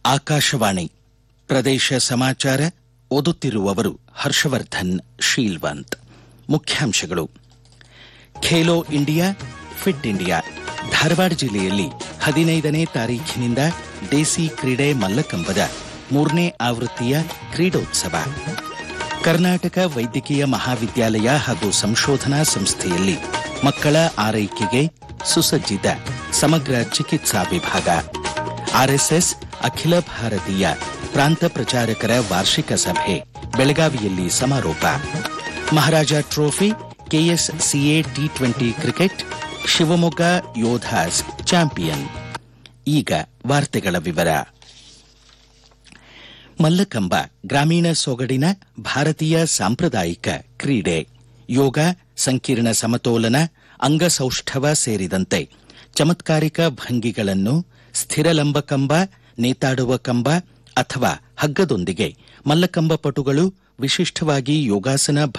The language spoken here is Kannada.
ಆಕಾಶವಾಣಿ ಪ್ರದೇಶ ಸಮಾಚಾರ ಓದುತ್ತಿರುವವರು ಹರ್ಷವರ್ಧನ್ ಶೀಲ್ವಂತ್ ಮುಖ್ಯಾಂಶಗಳು Khelo India fit India Dharwad ಜಿಲ್ಲೆಯಲ್ಲಿ ಹದಿನೈದನೇ ತಾರೀಖಿನಿಂದ ದೇಸಿ ಕ್ರೀಡೆ ಮಲ್ಲಕಂಬದ ಮೂರನೇ ಆವೃತ್ತಿಯ ಕ್ರೀಡೋತ್ಸವ ಕರ್ನಾಟಕ ವೈದ್ಯಕೀಯ ಮಹಾವಿದ್ಯಾಲಯ ಹಾಗೂ ಸಂಶೋಧನಾ ಸಂಸ್ಥೆಯಲ್ಲಿ ಮಕ್ಕಳ ಆರೈಕೆಗೆ ಸುಸಜ್ಜಿತ ಸಮಗ್ರ ಚಿಕಿತ್ಸಾ ವಿಭಾಗ ಆರ್ಎಸ್ಎಸ್ ಅಖಿಲ ಭಾರತೀಯ ಪ್ರಾಂತ ಪ್ರಚಾರಕರ ವಾರ್ಷಿಕ ಸಭೆ ಬೆಳಗಾವಿಯಲ್ಲಿ ಸಮಾರೋಪ Maharaja trophy KSCA T twenty cricket Shivamogga Yodhas champion ಈಗ ವಾರ್ತೆಗಳ ವಿವರ ಮಲ್ಲಕಂಬ ಗ್ರಾಮೀಣ ಸೊಗಡಿನ ಭಾರತೀಯ ಸಾಂಪ್ರದಾಯಿಕ ಕ್ರೀಡೆ ಯೋಗ ಸಂಕೀರ್ಣ ಸಮತೋಲನ ಅಂಗಸೌಷ್ಠವ ಸೇರಿದಂತೆ ಚಮತ್ಕಾರಿಕ ಭಂಗಿಗಳನ್ನು ಸ್ಥಿರಲಂಬ ಕಂಬ ನೇತಾಡುವ ಕಂಬ ಅಥವಾ ಹಗ್ಗದೊಂದಿಗೆ ಮಲ್ಲಕಂಬ ಪಟುಗಳು ವಿಶಿಷ್ಟವಾಗಿ ಯೋಗಾಸನ